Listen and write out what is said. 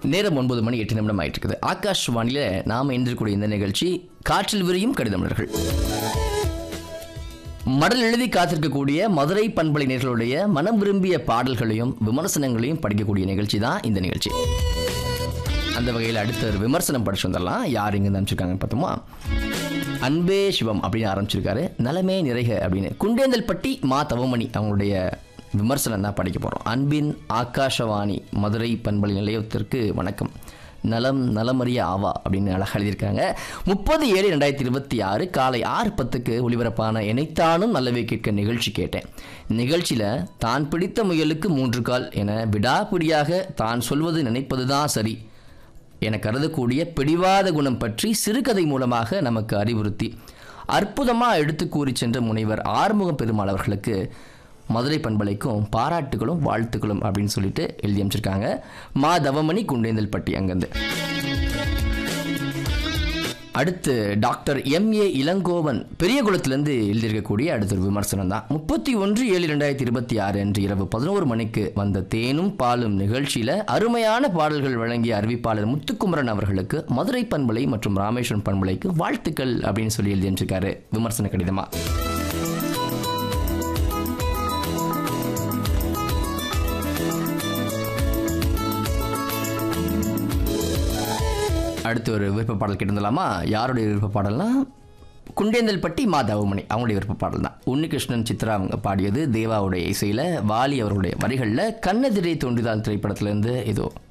நேரம் ஒன்பது மணி எட்டு நிமிடம் ஆயிட்டு இருக்குது ஆகாஷ்வாணியில நாம எந்திரக்கூடிய இந்த நிகழ்ச்சி காற்றில் விரியும் கடிதமலர்கள் மடல் எழுதி காத்திருக்கக்கூடிய மதுரை பண்பலை நேர்களுடைய மனம் விரும்பிய பாடல்களையும் விமர்சனங்களையும் படிக்கக்கூடிய நிகழ்ச்சி தான் இந்த நிகழ்ச்சி அந்த வகையில் அடுத்த ஒரு விமர்சனம் படிச்சு வந்துடலாம் யார் இங்க அனுப்பிச்சிருக்காங்கன்னு பார்த்தோமா அன்பே சிவம் அப்படின்னு ஆரம்பிச்சிருக்காரு நலமே நிறைக அப்படின்னு குண்டேந்தல்பட்டி மா தவமணி அவங்களுடைய விமர்சனம் தான் படிக்க போகிறோம் அன்பின் ஆகாஷவாணி மதுரை பண்பலை நிலையத்திற்கு வணக்கம் நலம் நலமறிய ஆவா அப்படின்னு அழகாக எழுதியிருக்காங்க முப்பது ஏழு ரெண்டாயிரத்தி இருபத்தி ஆறு காலை ஆறு பத்துக்கு ஒளிபரப்பான இணைத்தானும் நல்லவே கேட்க நிகழ்ச்சி கேட்டேன் நிகழ்ச்சியில் தான் பிடித்த முயலுக்கு மூன்று கால் என விடாப்பிடியாக தான் சொல்வது நினைப்பதுதான் சரி என கருதக்கூடிய பிடிவாத குணம் பற்றி சிறுகதை மூலமாக நமக்கு அறிவுறுத்தி அற்புதமாக எடுத்து கூறி சென்ற முனைவர் ஆறுமுகம் பெருமாள் அவர்களுக்கு மதுரை பண்பலைக்கும் பாராட்டுகளும் வாழ்த்துக்களும் அப்படின்னு சொல்லிட்டு எழுதி அமைச்சிருக்காங்க மா தவமணி குண்டேந்தல்பட்டி அங்கேருந்து அடுத்து டாக்டர் எம் ஏ இளங்கோவன் பெரியகுளத்திலிருந்து எழுதியிருக்கக்கூடிய அடுத்த ஒரு விமர்சனம் தான் முப்பத்தி ஒன்று ஏழு ரெண்டாயிரத்தி இருபத்தி ஆறு அன்று இரவு பதினோரு மணிக்கு வந்த தேனும் பாலும் நிகழ்ச்சியில் அருமையான பாடல்கள் வழங்கிய அறிவிப்பாளர் முத்துக்குமரன் அவர்களுக்கு மதுரை பண்பலை மற்றும் ராமேஸ்வரம் பண்பலைக்கு வாழ்த்துக்கள் அப்படின்னு சொல்லி எழுதி அமைச்சிருக்காரு விமர்சன கடிதமா அடுத்து ஒரு விருப்ப பாடல் கேட்டிருந்தலாமா யாருடைய விருப்ப பாடல்னா குண்டேந்தல்பட்டி மா தவமணி அவங்களுடைய விருப்ப பாடல் தான் உன்னிகிருஷ்ணன் சித்ரா அவங்க பாடியது தேவாவுடைய இசையில் வாலி அவருடைய வரிகளில் கண்ணெதிரே தோன்றிதால் திரைப்படத்திலேருந்து ஏதோ